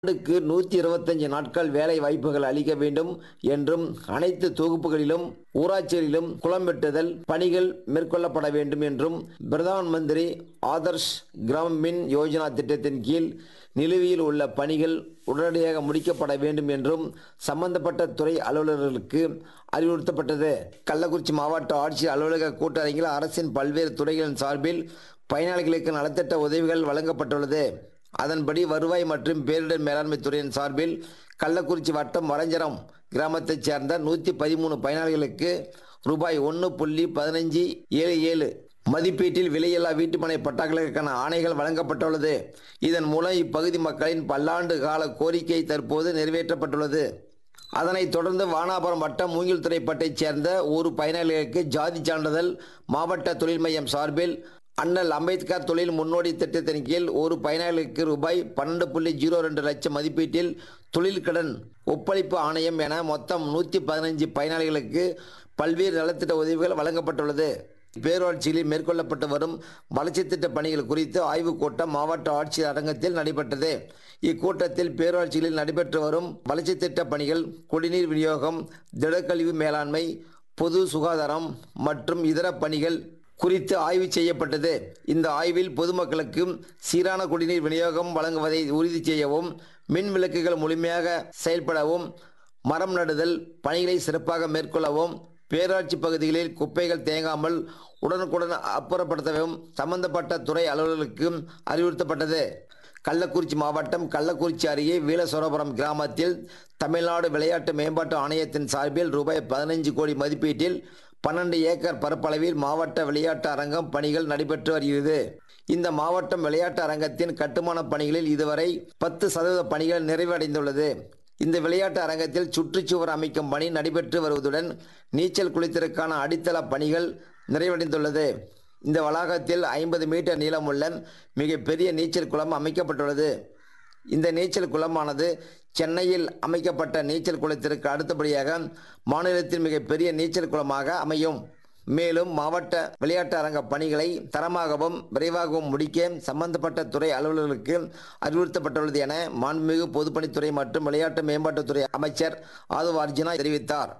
ஆண்டுக்கு நூற்றி இருபத்தஞ்சு நாட்கள் வேலை வாய்ப்புகள் அளிக்க வேண்டும் என்றும் அனைத்து தொகுப்புகளிலும் ஊராட்சிகளிலும் குளம் வெட்டுதல் பணிகள் மேற்கொள்ளப்பட வேண்டும் என்றும் பிரதான் மந்திரி ஆதர்ஷ் கிராம் மின் யோஜனா திட்டத்தின் கீழ் நிலுவையில் உள்ள பணிகள் உடனடியாக முடிக்கப்பட வேண்டும் என்றும் சம்பந்தப்பட்ட துறை அலுவலர்களுக்கு அறிவுறுத்தப்பட்டது கள்ளக்குறிச்சி மாவட்ட ஆட்சியர் அலுவலக கூட்டரங்கில் அரசின் பல்வேறு துறைகளின் சார்பில் பயனாளிகளுக்கு நலத்திட்ட உதவிகள் வழங்கப்பட்டுள்ளது அதன்படி வருவாய் மற்றும் பேரிடர் மேலாண்மை துறையின் சார்பில் கள்ளக்குறிச்சி வட்டம் வளஞ்சரம் கிராமத்தைச் சேர்ந்த நூற்றி பதிமூணு பயனாளிகளுக்கு ரூபாய் ஒன்று புள்ளி பதினஞ்சு ஏழு ஏழு மதிப்பீட்டில் விலையில்லா வீட்டுமனை பட்டாக்களுக்கான ஆணைகள் வழங்கப்பட்டுள்ளது இதன் மூலம் இப்பகுதி மக்களின் பல்லாண்டு கால கோரிக்கை தற்போது நிறைவேற்றப்பட்டுள்ளது அதனைத் தொடர்ந்து வானாபுரம் வட்டம் மூங்கில்துறைப்பட்டைச் சேர்ந்த ஒரு பயனாளிகளுக்கு ஜாதி சான்றிதழ் மாவட்ட தொழில் மையம் சார்பில் அண்ணல் அம்பேத்கர் தொழில் முன்னோடி திட்டத்தின் கீழ் ஒரு பயனாளிக்கு ரூபாய் பன்னெண்டு புள்ளி ஜீரோ ரெண்டு லட்சம் மதிப்பீட்டில் தொழில் கடன் ஒப்பளிப்பு ஆணையம் என மொத்தம் நூற்றி பதினஞ்சு பயனாளிகளுக்கு பல்வேறு நலத்திட்ட உதவிகள் வழங்கப்பட்டுள்ளது பேரூராட்சிகளில் மேற்கொள்ளப்பட்டு வரும் வளர்ச்சி திட்ட பணிகள் குறித்து ஆய்வுக் கூட்டம் மாவட்ட ஆட்சியர் அரங்கத்தில் நடைபெற்றது இக்கூட்டத்தில் பேரூராட்சிகளில் நடைபெற்று வரும் வளர்ச்சி திட்ட பணிகள் குடிநீர் விநியோகம் திடக்கழிவு மேலாண்மை பொது சுகாதாரம் மற்றும் இதர பணிகள் குறித்து ஆய்வு செய்யப்பட்டது இந்த ஆய்வில் பொதுமக்களுக்கு சீரான குடிநீர் விநியோகம் வழங்குவதை உறுதி செய்யவும் மின் விளக்குகள் முழுமையாக செயல்படவும் மரம் நடுதல் பணிகளை சிறப்பாக மேற்கொள்ளவும் பேராட்சி பகுதிகளில் குப்பைகள் தேங்காமல் உடனுக்குடன் அப்புறப்படுத்தவும் சம்பந்தப்பட்ட துறை அலுவலர்களுக்கு அறிவுறுத்தப்பட்டது கள்ளக்குறிச்சி மாவட்டம் கள்ளக்குறிச்சி அருகே வீலசோரபுரம் கிராமத்தில் தமிழ்நாடு விளையாட்டு மேம்பாட்டு ஆணையத்தின் சார்பில் ரூபாய் பதினைஞ்சு கோடி மதிப்பீட்டில் பன்னெண்டு ஏக்கர் பரப்பளவில் மாவட்ட விளையாட்டு அரங்கம் பணிகள் நடைபெற்று வருகிறது இந்த மாவட்டம் விளையாட்டு அரங்கத்தின் கட்டுமான பணிகளில் இதுவரை பத்து சதவீத பணிகள் நிறைவடைந்துள்ளது இந்த விளையாட்டு அரங்கத்தில் சுற்றுச்சுவர் அமைக்கும் பணி நடைபெற்று வருவதுடன் நீச்சல் குளித்திற்கான அடித்தள பணிகள் நிறைவடைந்துள்ளது இந்த வளாகத்தில் ஐம்பது மீட்டர் நீளமுள்ள மிகப்பெரிய நீச்சல் குளம் அமைக்கப்பட்டுள்ளது இந்த நீச்சல் குளமானது சென்னையில் அமைக்கப்பட்ட நீச்சல் குளத்திற்கு அடுத்தபடியாக மாநிலத்தின் மிகப்பெரிய நீச்சல் குளமாக அமையும் மேலும் மாவட்ட விளையாட்டு அரங்க பணிகளை தரமாகவும் விரைவாகவும் முடிக்க சம்பந்தப்பட்ட துறை அலுவலர்களுக்கு அறிவுறுத்தப்பட்டுள்ளது என மாண்புமிகு பொதுப்பணித்துறை மற்றும் விளையாட்டு மேம்பாட்டுத்துறை அமைச்சர் ஆதவ அர்ஜுனா தெரிவித்தார்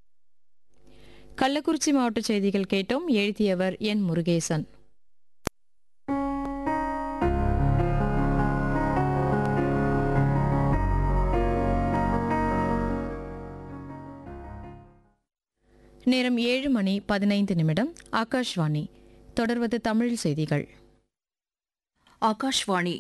கள்ளக்குறிச்சி மாவட்ட செய்திகள் கேட்டோம் எழுதியவர் என் முருகேசன் நேரம் ஏழு மணி பதினைந்து நிமிடம் ஆகாஷ்வாணி தொடர்வது தமிழ் செய்திகள் ஆகாஷ்வாணி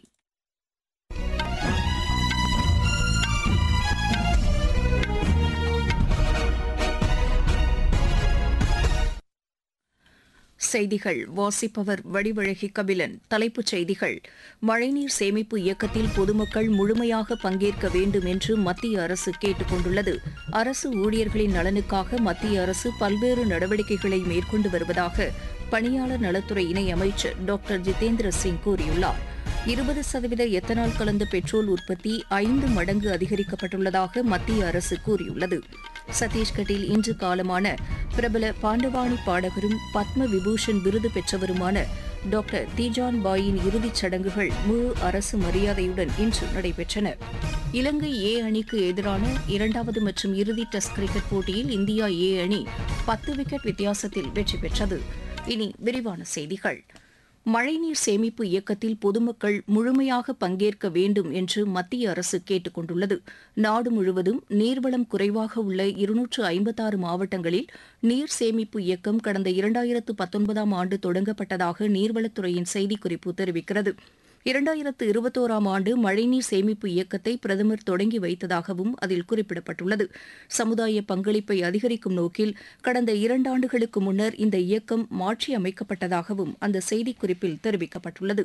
செய்திகள் வாசிப்பவர் வடிவழகி கபிலன் தலைப்புச் செய்திகள் மழைநீர் சேமிப்பு இயக்கத்தில் பொதுமக்கள் முழுமையாக பங்கேற்க வேண்டும் என்று மத்திய அரசு கேட்டுக் கொண்டுள்ளது அரசு ஊழியர்களின் நலனுக்காக மத்திய அரசு பல்வேறு நடவடிக்கைகளை மேற்கொண்டு வருவதாக பணியாளர் நலத்துறை இணை அமைச்சர் டாக்டர் ஜிதேந்திர சிங் கூறியுள்ளார் இருபது சதவீத எத்தனால் கலந்த பெட்ரோல் உற்பத்தி ஐந்து மடங்கு அதிகரிக்கப்பட்டுள்ளதாக மத்திய அரசு கூறியுள்ளது சத்தீஸ்கட்டில் இன்று காலமான பிரபல பாண்டவாணி பாடகரும் பத்ம விபூஷன் விருது பெற்றவருமான டாக்டர் தீஜான் பாயின் இறுதிச் சடங்குகள் முழு அரசு மரியாதையுடன் இன்று நடைபெற்றன இலங்கை ஏ அணிக்கு எதிரான இரண்டாவது மற்றும் இறுதி டெஸ்ட் கிரிக்கெட் போட்டியில் இந்தியா ஏ அணி பத்து விக்கெட் வித்தியாசத்தில் வெற்றி பெற்றது இனி விரிவான செய்திகள் மழைநீர் சேமிப்பு இயக்கத்தில் பொதுமக்கள் முழுமையாக பங்கேற்க வேண்டும் என்று மத்திய அரசு கேட்டுக் கொண்டுள்ளது நாடு முழுவதும் நீர்வளம் குறைவாக உள்ள இருநூற்று ஐம்பத்தாறு மாவட்டங்களில் நீர் சேமிப்பு இயக்கம் கடந்த இரண்டாயிரத்து பத்தொன்பதாம் ஆண்டு தொடங்கப்பட்டதாக நீர்வளத்துறையின் செய்திக்குறிப்பு தெரிவிக்கிறது இரண்டாயிரத்து இருபத்தோராம் ஆண்டு மழைநீர் சேமிப்பு இயக்கத்தை பிரதமர் தொடங்கி வைத்ததாகவும் அதில் குறிப்பிடப்பட்டுள்ளது சமுதாய பங்களிப்பை அதிகரிக்கும் நோக்கில் கடந்த இரண்டாண்டுகளுக்கு முன்னர் இந்த இயக்கம் மாற்றியமைக்கப்பட்டதாகவும் அந்த செய்திக்குறிப்பில் தெரிவிக்கப்பட்டுள்ளது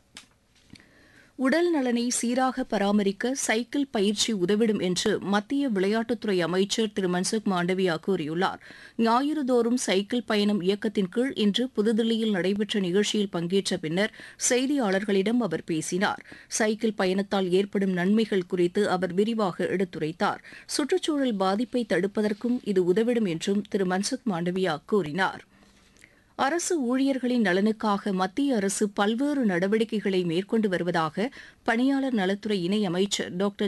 உடல் நலனை சீராக பராமரிக்க சைக்கிள் பயிற்சி உதவிடும் என்று மத்திய விளையாட்டுத்துறை அமைச்சர் திரு மன்சுக் மாண்டவியா கூறியுள்ளார் ஞாயிறுதோறும் சைக்கிள் பயணம் இயக்கத்தின் கீழ் இன்று புதுதில்லியில் நடைபெற்ற நிகழ்ச்சியில் பங்கேற்ற பின்னர் செய்தியாளர்களிடம் அவர் பேசினார் சைக்கிள் பயணத்தால் ஏற்படும் நன்மைகள் குறித்து அவர் விரிவாக எடுத்துரைத்தார் சுற்றுச்சூழல் பாதிப்பை தடுப்பதற்கும் இது உதவிடும் என்றும் திரு மன்சுக் மாண்டவியா கூறினார் அரசு ஊழியர்களின் நலனுக்காக மத்திய அரசு பல்வேறு நடவடிக்கைகளை மேற்கொண்டு வருவதாக பணியாளர் நலத்துறை இணை அமைச்சர் டாக்டர்